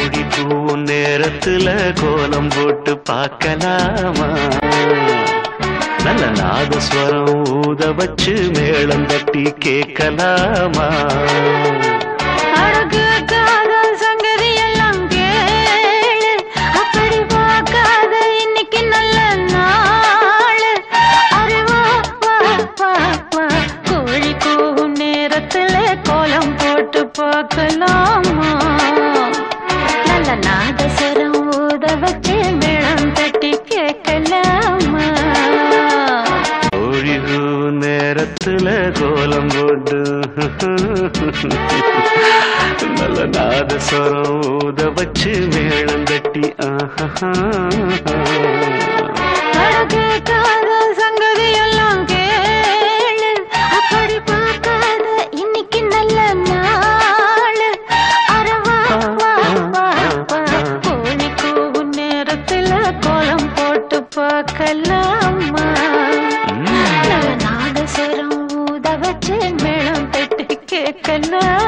கோழி கூவும் நேரத்துல கோலம் போட்டு பார்க்கலாமா நல்ல நாதஸ்வரம் ஊத வச்சு மேளம் தட்டி கேட்கலாமா அழகு காதல் சங்கதி எல்லாம் கேளு அப்படி பார்க்காத இன்னைக்கு நல்ல நாள் அறிவா வா வா வா கோழி கூவும் நேரத்துல கோலம் போட்டு பார்க்கலாமா நல்ல நாதஸ்வரம் ஊத வச்சு மேளம் தட்டி கேட்கலாமா கோழி கூவும் நேரத்துல கோலம் போட்டு நல்ல நாதஸ்வரம் ஊத வச்சு மேளம் தட்டி ஆஹா அழகு காதல் சங்கதி எல்லாம் கேளு அப்படி பார்க்காத இன்னைக்கு நல்ல நாள் அரவா வா வா வா கோழி கூவும் நேரத்துல கோலம் போட்டு பார்க்கலாமா நல்ல நாதஸ்வரம் ஊத வச்சு மேளம் தட்டி கேட்கலாம்